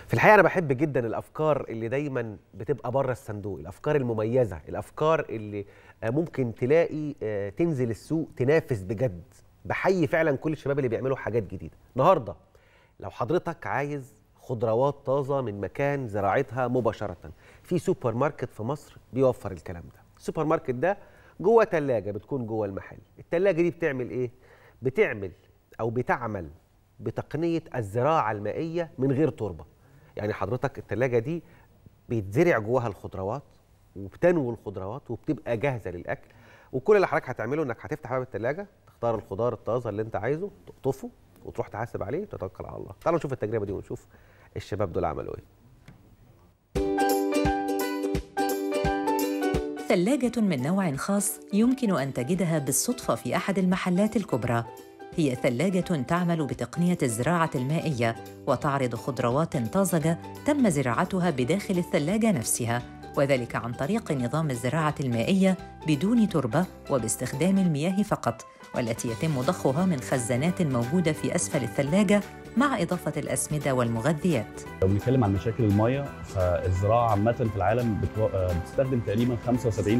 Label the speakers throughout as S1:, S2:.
S1: في الحقيقه انا بحب جدا الافكار اللي دايما بتبقى بره الصندوق الافكار المميزه الافكار اللي آه، ممكن تلاقي آه، تنزل السوق تنافس بجد بحيي فعلا كل الشباب اللي بيعملوا حاجات جديده النهارده لو حضرتك عايز خضروات طازه من مكان زراعتها مباشره في سوبر ماركت في مصر بيوفر الكلام ده السوبر ماركت ده جوه ثلاجه بتكون جوه المحل الثلاجه دي بتعمل ايه بتعمل او بتعمل بتقنيه الزراعه المائيه من غير تربه يعني حضرتك الثلاجه دي بيتزرع جواها الخضروات وبتنمو الخضروات وبتبقى جاهزه للاكل وكل اللي حضرتك هتعمله انك هتفتح باب الثلاجه تختار الخضار الطازه اللي انت عايزه تقطفه وتروح تحاسب عليه وتتوكل على الله تعالوا نشوف التجربه دي ونشوف الشباب دول عملوا ايه
S2: ثلاجة من نوع خاص يمكن أن تجدها بالصدفة في أحد المحلات الكبرى. هي ثلاجة تعمل بتقنية الزراعة المائية وتعرض خضروات طازجة تم زراعتها بداخل الثلاجة نفسها، وذلك عن طريق نظام الزراعة المائية بدون تربة وباستخدام المياه فقط، والتي يتم ضخها من خزانات موجودة في أسفل الثلاجة مع إضافة الأسمدة والمغذيات.
S3: لو بنتكلم عن مشاكل الميه فالزراعه عامه في العالم بتو... آه، بتستخدم تقريبا 75%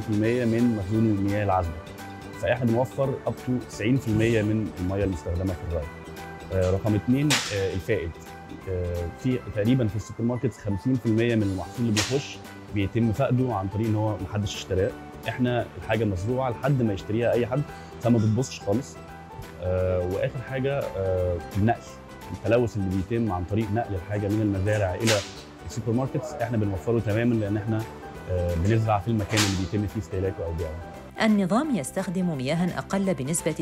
S3: من مخزون المياه العذبه فاحنا بنوفر اب تو 90% من الميه المستخدمه في الري آه، رقم اثنين آه، الفائد آه، في تقريبا في السوبر ماركت 50% من المحصول اللي بيخش بيتم فقده عن طريق ان هو محدش اشتراه احنا الحاجه مزروعه لحد ما يشتريها اي حد فما بتبصش خالص آه، واخر حاجه آه، النقل التلوث اللي بيتم عن طريق نقل الحاجه من المزارع الى السوبر ماركتس احنا بنوفره تماما لان احنا آه، بنزرع في المكان اللي بيتم فيه استهلاكه او بيعه
S2: النظام يستخدم مياها أقل بنسبة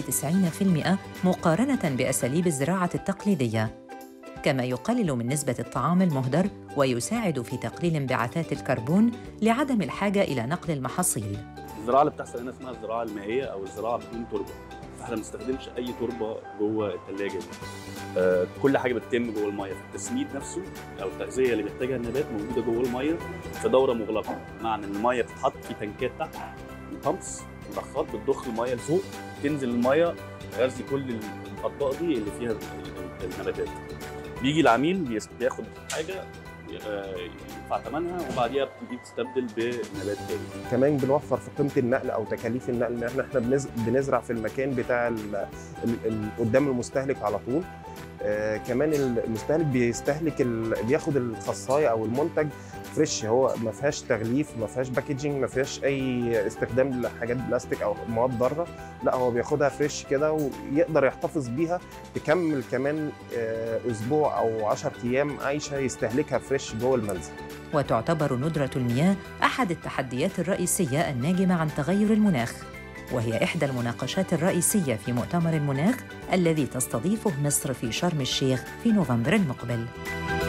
S2: 90% مقارنة بأساليب الزراعة التقليدية كما يقلل من نسبة الطعام المهدر ويساعد في تقليل انبعاثات الكربون لعدم الحاجة إلى نقل المحاصيل
S3: الزراعه اللي بتحصل هنا اسمها الزراعه المائيه او الزراعه بدون تربه احنا ما بنستخدمش اي تربه جوه الثلاجه دي آه كل حاجه بتتم جوه الميه التسميد نفسه او التغذيه اللي بيحتاجها النبات موجوده جوه الميه في دوره مغلقه معنى ان الميه بتتحط في تنكات تحت بامبس مضخات بتضخ الميه لفوق تنزل الميه تغذي كل الاطباق دي اللي فيها ال- ال- النباتات بيجي العميل بيس- بياخد حاجه آه، يدفع ثمنها وبعديها بتيجي تستبدل بنبات تاني
S4: كمان بنوفر في قيمه النقل او تكاليف النقل ان احنا احنا بنز- بنزرع في المكان بتاع ال- ال- ال- قدام المستهلك على طول آه كمان المستهلك بيستهلك ال... بياخد الخصايه او المنتج فريش هو ما فيهاش تغليف ما فيهاش باكجينج ما فيهاش اي استخدام لحاجات بلاستيك او مواد ضاره لا هو بياخدها فريش كده ويقدر يحتفظ بيها تكمل كمان آه اسبوع او 10 ايام عايشه يستهلكها فريش جوه المنزل
S2: وتعتبر ندرة المياه أحد التحديات الرئيسية الناجمة عن تغير المناخ وهي إحدى المناقشات الرئيسية في مؤتمر المناخ الذي تستضيفه مصر في شرم الشيخ في نوفمبر المقبل